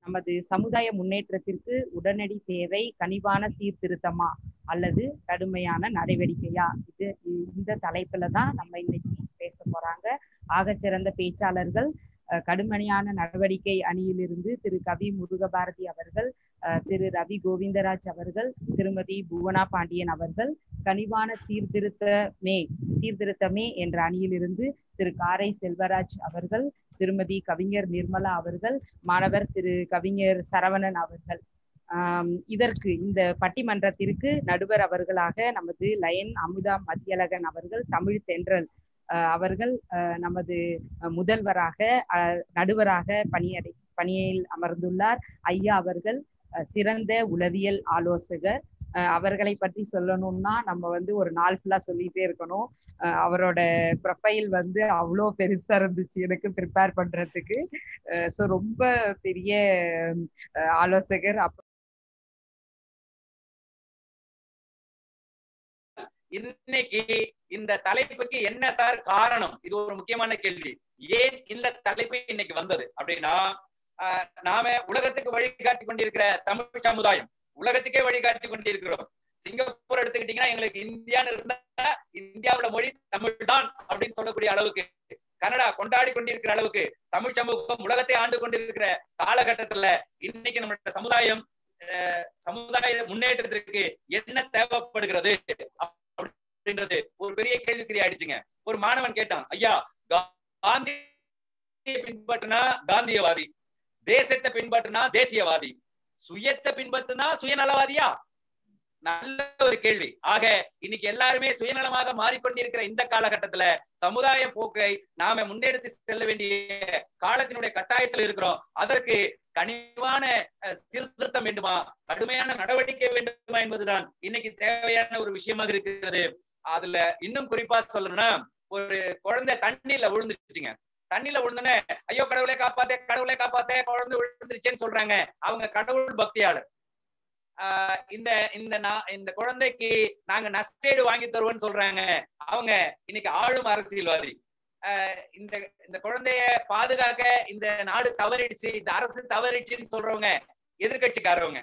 நமது சமுதாய முன்னேற்றத்திற்கு உடனடி தேவை கனிவான சீர்திருத்தமா அல்லது கடுமையான நடவடிக்கையா இது இந்த தலைப்புல தான் நம்ம இன்னைக்கு பேச போறாங்க ஆகச்சிறந்த பேச்சாளர்கள் அஹ், கடுமையான நடவடிக்கை அணியிலிருந்து திரு கவி முருகபாரதி அவர்கள் அஹ், திரு ரவி கோவிந்தராஜ் அவர்கள் திருமதி புவனா பாண்டியன் அவர்கள் கனிவான சீர்திருத்தமே சீர்திருத்தமே என்ற அணியிலிருந்து திரு காரை செல்வராஜ் அவர்கள் திருமதி கவிஞர் நிர்மலா அவர்கள் மாணவர் திரு கவிஞர் சரவணன் அவர்கள் ஆம், இதற்கு இந்த பட்டிமன்றத்திற்கு நடுவர் அவர்களாக நமது லயன் அமுதா மத்தியழகன் அவர்கள் தமிழ் தென்றல் அஹ், அவர்கள் அஹ், நமது அஹ், முதல்வராக அஹ், நடுவராக பணியடை பணியில் அமர்ந்துள்ளார் ஐயா அவர்கள் அஹ், சிறந்த உளவியல் ஆலோசகர் அஹ், அவர்களை பற்றி சொல்லணும்னா நம்ம வந்து ஒரு நாள் ஃபுல்லா சொல்லிட்டே இருக்கணும் அஹ், அவரோட ப்ரொஃபைல் வந்து அவ்வளோ பெருசா இருந்துச்சு எனக்கு ப்ரிப்பேர் பண்றதுக்கு ஸோ ரொம்ப பெரிய அஹ், ஆலோசகர் அப்ப இன்னைக்கு இந்த தலைப்புக்கு என்ன சார் காரணம் இது ஒரு முக்கியமான கேள்வி ஏன் இந்த தலைப்பு இன்னைக்கு வந்தது அப்படின்னா ஆஹ், நாம உலகத்துக்கு வழிகாட்டி கொண்டிருக்கிற தமிழ் சமுதாயம் உலகத்துக்கே வழிகாட்டி கொண்டிருக்கிறோம் சிங்கப்பூர் எடுத்துக்கிட்டீங்கன்னா எங்களுக்கு இந்தியான்னு இருந்தா இந்தியாவுல மொழி தமிழ் தான் அப்படின்னு சொல்லக்கூடிய அளவுக்கு கனடா கொண்டாடி கொண்டிருக்கிற அளவுக்கு தமிழ் சமூகம் உலகத்தை ஆண்டு கொண்டிருக்கிற காலகட்டத்துல இன்னைக்கு நம்மளோட சமுதாயம் அஹ், சமுதாய முன்னேற்றத்திற்கு என்ன தேவைப்படுகிறது அப்படின்றது ஒரு பெரிய கேள்விக்குறி ஆயிடுச்சுங்க ஒரு மாணவன் கேட்டான் ஐயா காந்தி பின்பற்றினா காந்தியவாதி தேசத்தை பின்பற்றினா தேசியவாதி சுயத்தை பின்பற்றினா சுயநலவாதியா நல்ல ஒரு கேள்வி ஆக இன்னைக்கு எல்லாருமே சுயநலமாக மாறிக்கொண்டிருக்கிற இந்த காலகட்டத்துல சமுதாய போக்கை நாம முன்னெடுத்து செல்ல வேண்டிய காலத்தினுடைய கட்டாயத்தில் இருக்கிறோம் அதற்கு கனிவான அஹ், சீர்திருத்தம் வேண்டுமா கடுமையான நடவடிக்கை வேண்டுமா என்பதுதான் இன்னைக்கு தேவையான ஒரு விஷயமாக இருக்கிறது அதுல இன்னும் குறிப்பா சொல்லணும்னா ஒரு குழந்தை தண்ணியில விழுந்துச்சுங்க தண்ணியில விழுந்தோடனே ஐயோ கடவுளை காப்பாத்தே கடவுளை காப்பாத்தே குழந்தை விழுந்துருச்சேன்னு சொல்றாங்க அவங்க கடவுள் பக்தியாளர் ஆஹ் இந்த இந்த நா- இந்த குழந்தைக்கு நாங்க நஷ்டேடு வாங்கி தருவோம்னு சொல்றாங்க அவங்க இன்னைக்கு ஆளும் அரசியல்வாதி ஆஹ் இந்த இந்த குழந்தைய பாதுகாக்க இந்த நாடு தவறிடுச்சு இந்த அரசு தவறிடுச்சுன்னு சொல்றவங்க எதிர்கட்சிக்காரவங்க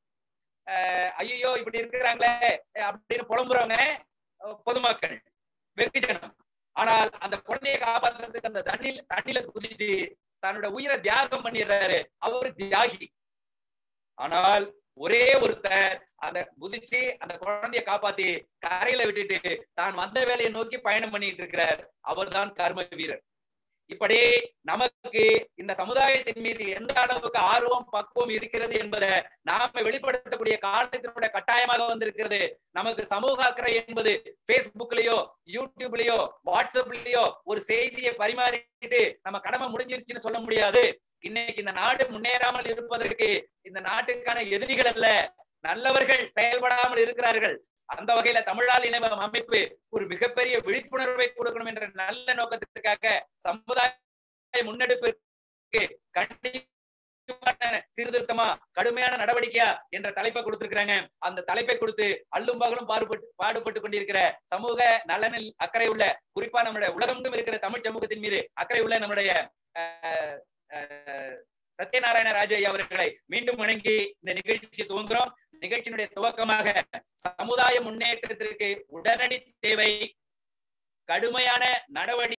ஐயோ இப்படி இருக்கிறாங்களே அப்படின்னு புலம்புறவங்க அஹ் பொதுமக்கள் வெகுஜனம் ஆனால் அந்த குழந்தையை காப்பாத்துறதுக்கு அந்த தண்ணில தண்ணில குதிச்சு தன்னோட உயிரை தியாகம் பண்ணிடுறாரு அவரு தியாகி ஆனால் ஒரே ஒருத்தர் அந்த குதிச்சு அந்த குழந்தைய காப்பாத்தி கரையில விட்டுட்டு தான் வந்த வேலையை நோக்கி பயணம் பண்ணிட்டு இருக்கிறார் அவர்தான் கர்ம வீரர் இப்படி நமக்கு இந்த சமுதாயத்தின் மீது எந்த அளவுக்கு ஆர்வம் பக்குவம் இருக்கிறது என்பதை நாம வெளிப்படுத்தக்கூடிய காலத்தினுடைய கட்டாயமாக வந்திருக்கிறது நமக்கு சமூக அக்கறை என்பது பேஸ்புக்லயோ யூடியூப்லயோ வாட்ஸ்அப்லயோ ஒரு செய்தியை பரிமாறிட்டு நம்ம கடமை முடிஞ்சிருச்சுன்னு சொல்ல முடியாது இன்னைக்கு இந்த நாடு முன்னேறாமல் இருப்பதற்கு இந்த நாட்டுக்கான எதிரிகள் அல்ல நல்லவர்கள் செயல்படாமல் இருக்கிறார்கள் அந்த வகையில தமிழால் இணைவம் அமைப்பு ஒரு மிகப்பெரிய விழிப்புணர்வை கொடுக்கணும் என்ற நல்ல நோக்கத்திற்காக சமுதாய முன்னெடுப்பிற்கு கண்டிப்பான சீர்திருத்தமா கடுமையான நடவடிக்கையா என்ற தலைப்பை கொடுத்திருக்கிறாங்க அந்த தலைப்பை கொடுத்து அல்லும் பகலும் பாடுபட்டு பாடுபட்டு கொண்டிருக்கிற சமூக நலனில் அக்கறை உள்ள குறிப்பா நம்முடைய உலகமெங்கும் இருக்கிற தமிழ் சமூகத்தின் மீது அக்கறை உள்ள நம்முடைய அஹ், அஹ், சத்யநாராயண ராஜா அவர்களை மீண்டும் வணங்கி இந்த நிகழ்ச்சியை துவங்குறோம் நிகழ்ச்சியினுடைய துவக்கமாக சமுதாய முன்னேற்றத்திற்கு உடனடி தேவை கடுமையான நடவடிக்கை